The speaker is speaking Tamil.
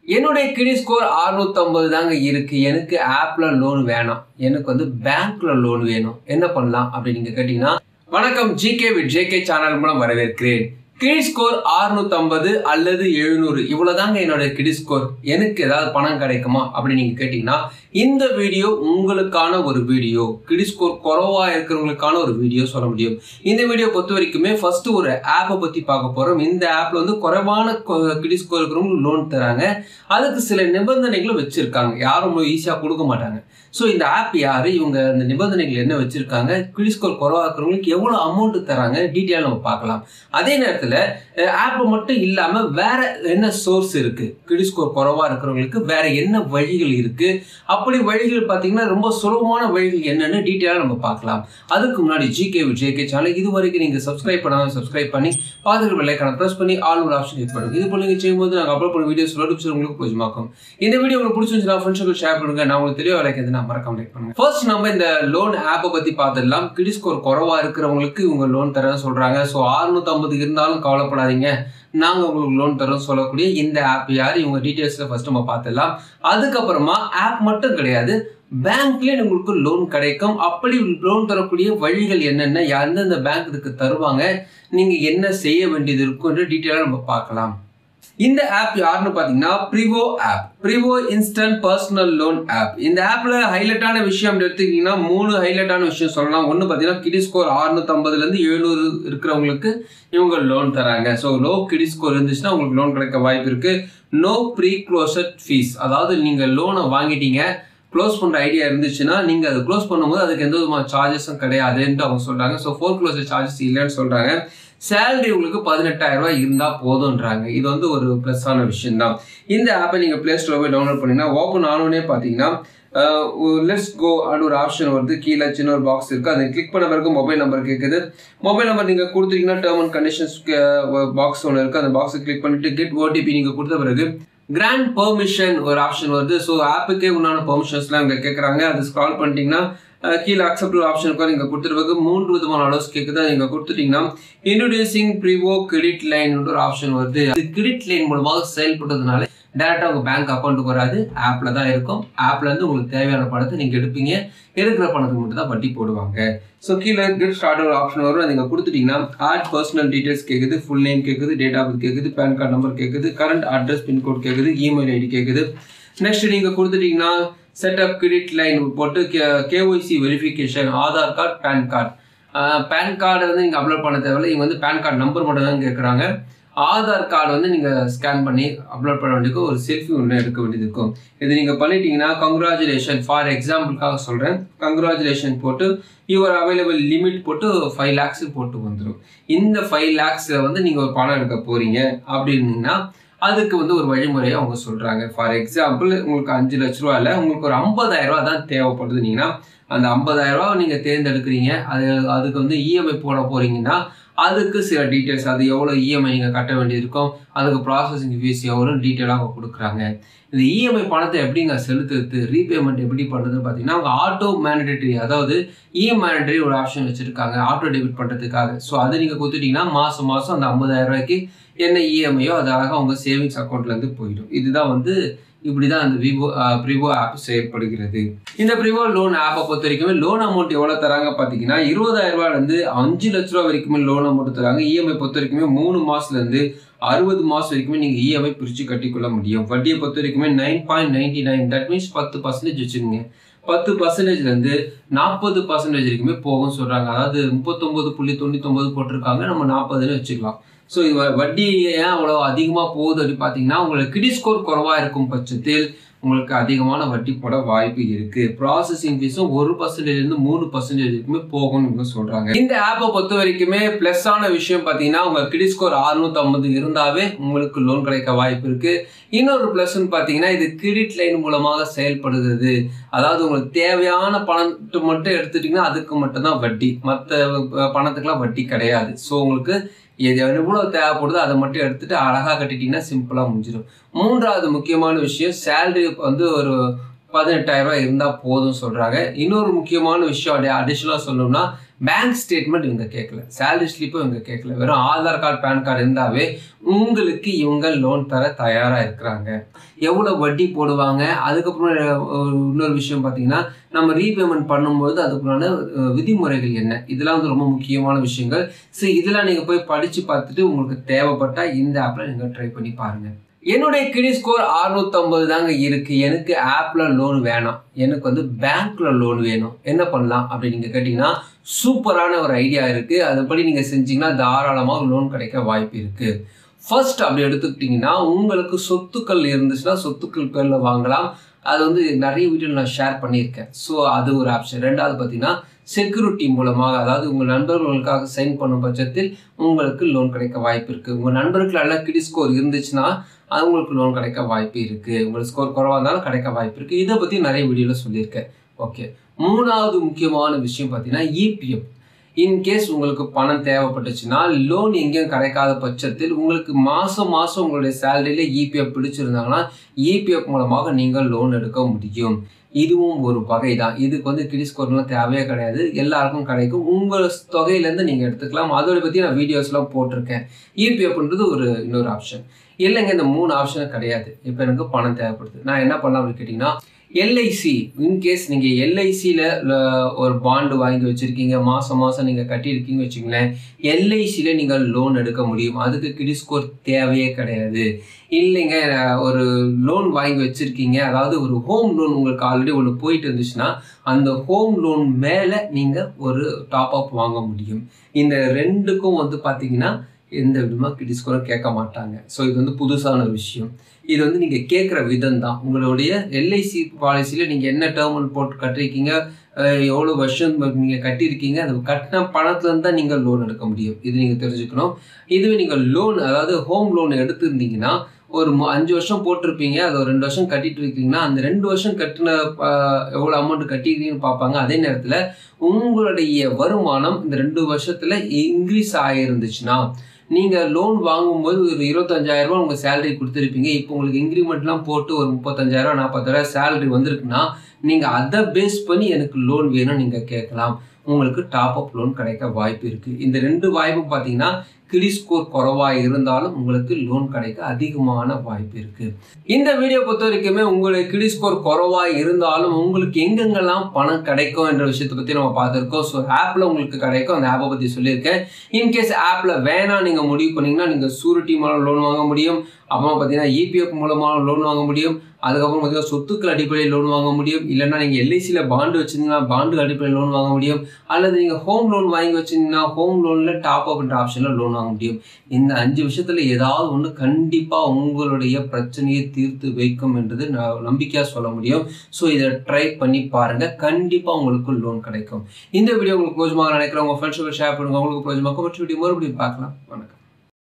என்னுடைய கிரெடிட் ஸ்கோர் 650 தாங்க இருக்கு எனக்கு ஆப்ல லோன் வேணாம் எனக்கு வந்து பேங்க்ல லோன் வேணும் என்ன பண்ணலாம் அப்படின்னு நீங்க கேட்டீங்கன்னா வணக்கம் ஜிகே வித் ஜேகே சேனல் மூலம் வரவேற்கிறேன் கிரெடிட் ஸ்கோர் 650 அல்லது 700 இவ்வளவுதாங்க என்னோட கிரெடிட் ஸ்கோர் எனக்கு ஏதாவது பணம் கிடைக்குமா அப்படின்னு நீங்க கேட்டீங்கன்னா இந்த வீடியோ உங்களுக்கான ஒரு வீடியோ கிரெடிட் ஸ்கோர் குறைவா இருக்கிறவங்களுக்கான ஒரு வீடியோ சொல்ல முடியும் இந்த வீடியோ பொறுத்த வரைக்குமே ஃபர்ஸ்ட் ஒரு ஆப்பை பத்தி பார்க்க போறோம் இந்த ஆப்ல வந்து குறைவான கிரெடிட் ஸ்கோர் இருக்கிறவங்களுக்கு லோன் தராங்க அதுக்கு சில நிபந்தனைகளும் வச்சிருக்காங்க யாரும் ஈஸியா கொடுக்க மாட்டாங்க ஸோ இந்த ஆப் யாரு இவங்க இந்த நிபந்தனைகள் என்ன வச்சிருக்காங்க கிரெடிட் ஸ்கோர் குறைவா இருக்கிறவங்களுக்கு எவ்வளவு அமௌண்ட் தராங்க டீட்டெயில் நம்ம பார்க்கலாம் அதே நேரத்தில் ஆப் மட்டும் இல்லாம வேற என்ன சோர்ஸ் இருக்கு கிரெடிட் ஸ்கோர் குறைவா இருக்கிறவங்களுக்கு வேற என்ன வழிகள் இருக்கு அப்படி வழிகள் பார்த்தீங்கன்னா ரொம்ப சுலபமான வழிகள் என்னன்னு டீட்டெயிலாக நம்ம பார்க்கலாம் அதுக்கு முன்னாடி ஜிகே ஜேகே சேனல் இது வரைக்கும் நீங்கள் சப்ஸ்கிரைப் பண்ணாமல் சப்ஸ்கிரைப் பண்ணி பார்த்துட்டு பெல்லைக்கான ப்ரெஸ் பண்ணி ஆல் ஒரு ஆப்ஷன் கிளிக் பண்ணுங்க இது போல நீங்கள் செய்யும்போது நாங்கள் அப்லோட் பண்ண வீடியோஸ் நோட்டிஃபிகேஷன் உங்களுக்கு கொஞ்சமாக்கும் இந்த வீடியோ உங்களுக்கு பிடிச்சிருந்துச்சுன்னா ஃப்ரெண்ட்ஸுக்கு ஷேர் பண்ணுங்க நான் உங்களுக்கு தெளிவாக லைக் எதுனா மறக்காம லைக் பண்ணுங்க ஃபர்ஸ்ட் நம்ம இந்த லோன் ஆப்பை பற்றி பார்த்துடலாம் கிரெடிட் ஸ்கோர் குறவா இருக்கிறவங்களுக்கு இவங்க லோன் தரேன்னு சொல்கிறாங்க ஸோ அறுநூத்தம்பது இருந்தாலும் கவலைப்படாதீங்க நாங்கள் உங்களுக்கு லோன் தரோம் சொல்லக்கூடிய இந்த ஆப் யார் இவங்க டீட்டெயில்ஸில் ஃபர்ஸ்ட் நம்ம பார்த்துடலாம் அதுக்கப்புறமா ஆப் மட்டும் கிடையாது பேங்க்லேயே உங்களுக்கு லோன் கிடைக்கும் அப்படி லோன் தரக்கூடிய வழிகள் என்னென்ன எந்தெந்த பேங்க் இதுக்கு தருவாங்க நீங்கள் என்ன செய்ய வேண்டியது இருக்குன்ற டீட்டெயிலாக நம்ம பார்க்கலாம் இந்த ஆப் யாருன்னு பார்த்தீங்கன்னா Privo app Privo instant personal loan app இந்த ஆப்பில் ஹைலைட்டான விஷயம் எடுத்துக்கிட்டிங்கன்னா மூணு ஹைலைட்டான விஷயம் சொல்லலாம் ஒன்று பார்த்தீங்கன்னா கிடி ஸ்கோர் அறுநூத்தம்பதுலேருந்து எழுநூறு இருக்கிறவங்களுக்கு இவங்க லோன் தராங்க ஸோ லோ கிடி ஸ்கோர் இருந்துச்சுன்னா உங்களுக்கு லோன் கிடைக்க வாய்ப்பு இருக்குது நோ ப்ரீ க்ளோசட் ஃபீஸ் அதாவது நீங்கள் லோனை வாங்கிட்டீங்க க்ளோஸ் பண்ணுற ஐடியா இருந்துச்சுன்னா நீங்கள் அதை க்ளோஸ் பண்ணும்போது அதுக்கு எந்த விதமான சார்ஜஸும் கிடையாதுன்ட்டு அவங்க சொல்கிறாங்க ஸோ ஃபோர் க்ளோசர் சார்ஜஸ் இல்லைன்னு சொல்கிறாங்க சேலரி உங்களுக்கு பதினெட்டாயிரம் ரூபாய் இருந்தால் போதுன்றாங்க இது வந்து ஒரு ப்ளஸ்ஸான விஷயம் தான் இந்த ஆப்பை நீங்கள் ப்ளே ஸ்டோர் போய் டவுன்லோட் பண்ணிங்கன்னா ஓப்பன் ஆனோடனே பார்த்தீங்கன்னா லெட்ஸ் கோ அப்படின்னு ஒரு ஆப்ஷன் வருது கீழே சின்ன ஒரு பாக்ஸ் இருக்குது அதை கிளிக் பண்ண பிறகு மொபைல் நம்பர் கேட்குது மொபைல் நம்பர் நீங்கள் கொடுத்தீங்கன்னா டேர்ம் அண்ட் கண்டிஷன்ஸ் பாக்ஸ் ஒன்று இருக்குது அந்த பாக்ஸை கிளிக் பண்ணிட்டு கெட் ஓடிபி நீங்கள் கொடுத்த பிறகு கிராண்ட் பெர்மிஷன் ஒரு ஆப்ஷன் வருது ஸோ ஆப்புக்கே உண்டான பெர்மிஷன்ஸ்லாம் இங்கே கேட்குறாங்க அது ஸ்க்ரால் பண்ணிட்டீங்கன்னா கீழே அக்செப்ட் ஆப்ஷனுக்கு நீங்கள் கொடுத்துருப்பது மூன்று விதமான அளவுஸ் கேட்குது நீங்கள் கொடுத்துட்டீங்கன்னா இன்ட்ரோடியூசிங் ப்ரீவோ கிரெடிட் லைன் ஒரு ஆப்ஷன் வருது அது கிரெடிட் லைன் மூலமாக செயல்பட்டதுனால டேரெக்டாக உங்கள் பேங்க் அக்கௌண்ட்டுக்கு வராது ஆப்பில் தான் இருக்கும் ஆப்லேருந்து உங்களுக்கு தேவையான பணத்தை நீங்கள் எடுப்பீங்க எடுக்கிற பணத்துக்கு மட்டும் தான் வட்டி போடுவாங்க ஸோ கீழே கெட் ஸ்டார்ட் ஒரு ஆப்ஷன் வரும் நீங்கள் கொடுத்துட்டீங்கன்னா ஆட் பர்சனல் டீடைல்ஸ் கேட்குது ஃபுல் நேம் கேட்குது டேட் ஆஃப் பர்த் கேட்குது பேன் கார்டு நம்பர் கேட்குது கரண்ட் அட்ரஸ் பின்கோட் கேட்குது இமெயில் ஐடி கேட்குது நெக்ஸ்ட் நீங்கள் கொடுத்துட்டீங்கன்னா செட்டப் கிரெடிட் லைன் போட்டு KYC verification Aadhaar card PAN card PAN card வந்து நீங்கள் அப்லோட் பண்ண தேவையில்லை இவங்க வந்து பேன் கார்டு நம்பர் மட்டும் தான் கேட்குறாங்க ஆதார் கார்டு வந்து நீங்கள் ஸ்கேன் பண்ணி அப்லோட் பண்ண வேண்டியது ஒரு செல்ஃபி ஒன்று எடுக்க வேண்டியது இருக்கும் இது நீங்கள் பண்ணிட்டீங்கன்னா கங்க்ராச்சுலேஷன் ஃபார் எக்ஸாம்பிளுக்காக சொல்கிறேன் கங்க்ராச்சுலேஷன் போட்டு யுவர் அவைலபிள் லிமிட் போட்டு ஃபைவ் லேக்ஸு போட்டு வந்துடும் இந்த ஃபைவ் லேக்ஸில் வந்து நீங்கள் ஒரு பணம் எடுக்க போகிறீங்க அப்படின்னீங்கன்னா அதுக்கு வந்து ஒரு வழிமுறையை அவங்க சொல்கிறாங்க ஃபார் எக்ஸாம்பிள் உங்களுக்கு அஞ்சு லட்ச ரூபா இல்லை உங்களுக்கு ஒரு ஐம்பதாயிரம் ரூபா தான் தேவைப்படுதுனீங்கன்னா அந்த ஐம்பதாயிரம் ரூபா நீங்கள் தேர்ந்தெடுக்கிறீங்க அது அதுக்கு வந்து இஎம்ஐ போட போகிறீங்கன்னா அதுக்கு சில டீட்டெயில்ஸ் அது எவ்வளோ இஎம்ஐ நீங்கள் கட்ட வேண்டியது இருக்கும் அதுக்கு ப்ராசஸிங் ஃபீஸ் எவ்வளோ டீட்டெயிலாக அவங்க கொடுக்குறாங்க இந்த இஎம்ஐ பணத்தை எப்படிங்க செலுத்துறது ரீபேமெண்ட் எப்படி பண்ணுறதுன்னு பார்த்தீங்கன்னா அவங்க ஆட்டோ மேண்டேட்டரி அதாவது இ மேண்டேட்டரி ஒரு ஆப்ஷன் வச்சுருக்காங்க ஆட்டோ டெபிட் பண்ணுறதுக்காக ஸோ அது நீங்கள் கொடுத்துட்டீங்கன்னா மாதம் மாதம் அந்த ஐம்பதாயிரம் ரூபாய்க்கு என்ன இஎம்ஐயோ அது அழகாக உங்கள் சேவிங்ஸ் அக்கௌண்ட்லேருந்து போயிடும் இதுதான் வந்து இப்படி தான் அந்த விவோ ப்ரிவோ ஆப் செயல்படுகிறது இந்த ப்ரிவோ லோன் ஆப்பை பொறுத்த வரைக்குமே லோன் அமௌண்ட் எவ்வளோ தராங்க பார்த்தீங்கன்னா இருபதாயிரம் ரூபாயிலேருந்து அஞ்சு லட்ச ரூபா வரைக்குமே லோன் அமௌண்ட் தராங்க இஎம்ஐ பொறுத்த வரைக்குமே மூணு மாதத்துலேருந்து அறுபது மாதம் வரைக்குமே நீங்கள் இஎம்ஐ பிரித்து கட்டிக்கொள்ள முடியும் வட்டியை பொறுத்த வரைக்குமே nine point ninety nine that means பத்து பர்சன்டேஜ் வச்சுக்கோங்க பத்து பர்சன்டேஜ்லேருந்து நாற்பது பர்சன்டேஜ் வரைக்குமே போகும்னு சொல்கிறாங்க அதாவது முப்பத்தொம்பது புள்ளி தொண்ணூத்தொம்பது போட்டிருக்காங்க நம்ம நாற்பதுன்னு வச்சுக்கலாம் ஸோ இது வட்டி ஏன் அவ்வளோ அதிகமாக போகுது அப்படின்னு பார்த்தீங்கன்னா உங்களுக்கு கிரெடிட் ஸ்கோர் குறவாக இருக்கும் பட்சத்தில் உங்களுக்கு அதிகமான வட்டி போட வாய்ப்பு இருக்கு ப்ராசஸிங் ஃபீஸும் ஒரு பர்சன்டேஜ்லேருந்து மூணு பர்சன்டேஜ் வரைக்குமே போகும்னு இவங்க சொல்றாங்க இந்த ஆப்பை பொறுத்த வரைக்குமே பிளஸ் ஆன விஷயம் பார்த்தீங்கன்னா உங்க கிரெடிட் ஸ்கோர் அறுநூத்தி இருந்தாவே உங்களுக்கு லோன் கிடைக்க வாய்ப்பு இருக்கு இன்னொரு பிளஸ்ன்னு பார்த்தீங்கன்னா இது கிரெடிட் லைன் மூலமாக செயல்படுகிறது அதாவது உங்களுக்கு தேவையான பணத்தை மட்டும் எடுத்துட்டீங்கன்னா அதுக்கு மட்டும்தான் வட்டி மற்ற பணத்துக்குலாம் வட்டி கிடையாது ஸோ உங்களுக்கு எது எவ்வளோ தேவைப்படுதோ அதை மட்டும் எடுத்துட்டு அழகாக கட்டிட்டீங்கன்னா சிம்பிளாக முடிஞ்சிடும் மூன்றாவது முக்கியமான விஷயம் சேலரி வந்து ஒரு பதினெட்டாயிரம் ரூபாய் இருந்தால் போதும் சொல்கிறாங்க இன்னொரு முக்கியமான விஷயம் அப்படியே அடிஷ்னலாக சொல்லணும்னா பேங்க் ஸ்டேட்மெண்ட் இவங்க கேட்கல சேலரி ஸ்லிப்பும் இவங்க கேட்கல வெறும் ஆதார் கார்டு பேன் கார்டு இருந்தாவே உங்களுக்கு இவங்க லோன் தர தயாராக இருக்கிறாங்க எவ்வளோ வட்டி போடுவாங்க அதுக்கப்புறம் அஹ், இன்னொரு விஷயம் பார்த்தீங்கன்னா நம்ம ரீபேமெண்ட் பண்ணும்போது அதுக்குள்ளான அஹ், விதிமுறைகள் என்ன இதெல்லாம் வந்து ரொம்ப முக்கியமான விஷயங்கள் ஸோ இதெல்லாம் நீங்கள் போய் படித்து பார்த்துட்டு உங்களுக்கு தேவைப்பட்டால் இந்த ஆப்பில் நீங்கள் ட்ரை பண்ணி பாருங்கள் என்னுடைய கிடி ஸ்கோர் 650 தாங்க இருக்கு எனக்கு ஆப்ல லோன் வேணாம் எனக்கு வந்து பேங்க்ல லோன் வேணும் என்ன பண்ணலாம் அப்படின்னு நீங்க கேட்டீங்கன்னா சூப்பரான ஒரு ஐடியா இருக்கு அதுபடி நீங்க செஞ்சீங்கன்னா தாராளமாக லோன் கிடைக்க வாய்ப்பு இருக்கு ஃபர்ஸ்ட் அப்படி எடுத்துக்கிட்டிங்கன்னா உங்களுக்கு சொத்துக்கள் இருந்துச்சுன்னா சொத்துக்கள் பேரில் வாங்கலாம் அது வந்து நிறைய வீடியோ நான் ஷேர் பண்ணியிருக்கேன் ஸோ அது ஒரு ஆப்ஷன் ரெண்டாவது பார்த்தீங்கன்னா செக்யூரிட்டி மூலமாக அதாவது உங்கள் நண்பர்களுக்காக சைன் பண்ணும் பட்சத்தில் உங்களுக்கு லோன் கிடைக்க வாய்ப்பு இருக்குது உங்கள் நண்பருக்கு நல்ல கிடி ஸ்கோர் இருந்துச்சுன்னா அவங்களுக்கு லோன் கிடைக்க வாய்ப்பு இருக்குது உங்களுக்கு ஸ்கோர் குறவாக இருந்தாலும் கிடைக்க வாய்ப்பு இருக்குது இதை பற்றி நிறைய வீடியோவில் சொல்லியிருக்கேன் ஓகே மூணாவது முக்கியமான விஷயம் பார்த்தீங்கன்னா இபிஎஃப் இன்கேஸ் உங்களுக்கு பணம் தேவைப்பட்டுச்சுன்னா லோன் எங்கேயும் கிடைக்காத பட்சத்தில் உங்களுக்கு மாதம் மாதம் உங்களுடைய சேலரியில் இபிஎஃப் பிடிச்சிருந்தாங்கன்னா இபிஎஃப் மூலமாக நீங்கள் லோன் எடுக்க முடியும் இதுவும் ஒரு வகை தான் இதுக்கு வந்து கிடி ஸ்கோர்லாம் தேவையே கிடையாது எல்லாருக்கும் கிடைக்கும் உங்கள் தொகையிலேருந்து நீங்கள் எடுத்துக்கலாம் அதோட பற்றி நான் வீடியோஸ்லாம் போட்டிருக்கேன் இபிஎஃப்ன்றது ஒரு இன்னொரு ஆப்ஷன் இல்லைங்க இந்த மூணு ஆப்ஷன் கிடையாது இப்போ எனக்கு பணம் தேவைப்படுது நான் என்ன பண்ணலாம் அப்படின்னு கேட்டிங்கன்னா எல்ஐசி இன்கேஸ் நீங்கள் எல்ஐசியில் ஒரு பாண்டு வாங்கி வச்சுருக்கீங்க மாதம் மாதம் நீங்கள் கட்டியிருக்கீங்க வச்சுங்களேன் எல்ஐசியில் நீங்கள் லோன் எடுக்க முடியும் அதுக்கு கிடி ஸ்கோர் தேவையே கிடையாது இல்லைங்க ஒரு லோன் வாங்கி வச்சுருக்கீங்க அதாவது ஒரு ஹோம் லோன் உங்களுக்கு ஆல்ரெடி ஒன்று போயிட்டு இருந்துச்சுன்னா அந்த ஹோம் லோன் மேலே நீங்கள் ஒரு டாப் அப் வாங்க முடியும் இந்த ரெண்டுக்கும் வந்து பார்த்தீங்கன்னா எந்த விதமாக கிடி ஸ்கோரும் கேட்க மாட்டாங்க ஸோ இது வந்து புதுசான ஒரு விஷயம் இது வந்து நீங்கள் கேட்குற விதம் தான் உங்களுடைய எல்ஐசி பாலிசியில் நீங்கள் என்ன டேர்ம் போட்டு கட்டிருக்கீங்க அஹ் எவ்வளோ வருஷம் நீங்கள் கட்டியிருக்கீங்க அந்த கட்டின பணத்துலேருந்து தான் நீங்கள் லோன் எடுக்க முடியும் இது நீங்கள் தெரிஞ்சுக்கணும் இதுவே நீங்கள் லோன் அதாவது ஹோம் லோன் எடுத்திருந்தீங்கன்னா ஒரு மு- அஞ்சு வருஷம் போட்டிருப்பீங்க அது ஒரு ரெண்டு வருஷம் கட்டிட்டு இருக்கீங்கன்னா அந்த ரெண்டு வருஷம் கட்டின அஹ், எவ்வளோ அமௌண்ட் கட்டிருக்கீங்கன்னு பார்ப்பாங்க அதே நேரத்தில் உங்களுடைய வருமானம் இந்த ரெண்டு வருஷத்தில் இன்க்ரீஸ் ஆகிருந்துச்சுன்னா நீங்கள் லோன் வாங்கும்போது ஒரு இருபத்தஞ்சாயிரம் ரூபாய் உங்கள் சேலரி கொடுத்துருப்பீங்க இப்போ உங்களுக்கு இன்க்ரிமெண்ட்லாம் போட்டு ஒரு முப்பத்தஞ்சாயிரம் நாற்பத்தாயிரம் சேலரி வந்திருக்குன்னா நீங்கள் அதை பேஸ் பண்ணி எனக்கு லோன் வேணும்னு நீங்கள் கேட்கலாம் உங்களுக்கு டாப் அப் லோன் கிடைக்க வாய்ப்பு இருக்குது இந்த ரெண்டு வாய்ப்பும் பார்த்தீங்கன்னா கிடி ஸ்கோர் குறைவாக இருந்தாலும் உங்களுக்கு லோன் கிடைக்க அதிகமான வாய்ப்பு இருக்குது இந்த வீடியோ பொறுத்த வரைக்குமே உங்களுக்கு கிடி ஸ்கோர் குறைவாக இருந்தாலும் உங்களுக்கு எங்கெங்கெல்லாம் பணம் கிடைக்கும் என்ற விஷயத்தை பற்றி நம்ம பார்த்துருக்கோம் ஸோ ஆப்பில் உங்களுக்கு கிடைக்கும் அந்த ஆப்பை பற்றி சொல்லியிருக்கேன் இன்கேஸ் ஆப்பில் வேணாம் நீங்கள் முடிவு பண்ணீங்கன்னா நீங்கள் சூரிட்டி மூலம் லோன் வாங்க முடியும் அப்புறமா பார்த்தீங்கன்னா இபிஎஃப் மூலமாக லோன் வாங்க முடியும் அதுக்கப்புறம் பார்த்தீங்கன்னா சொத்துக்கள் அடிப்படையில் லோன் வாங்க முடியும் இல்லைன்னா நீங்கள் எல்ஐசியில் பாண்டு வச்சிருந்தீங்கன்னா பாண்டு அடிப்படையில் லோன் வாங்க முடியும் அல்லது நீங்கள் ஹோம் லோன் வாங்கி வச்சிருந்தீங்கன்னா ஹோம் லோனில் டாப் அப்ன்ற ஆப்ஷனில் லோன் வாங்க முடியும் இந்த அஞ்சு விஷயத்தில் ஏதாவது ஒன்று கண்டிப்பாக உங்களுடைய பிரச்சனையை தீர்த்து வைக்கும் என்றது நான் நம்பிக்கையாக சொல்ல முடியும் ஸோ இதை ட்ரை பண்ணி பாருங்கள் கண்டிப்பாக உங்களுக்கு லோன் கிடைக்கும் இந்த வீடியோ உங்களுக்கு பிரோஜமாக நினைக்கிறேன் உங்கள் ஃப்ரெண்ட்ஸுக்கு ஷேர் பண்ணுங்க உங்களுக்கு பிரோஜமாக மற்ற வீடியோ மறுபடியும் பார்க்கலாம் வணக்கம்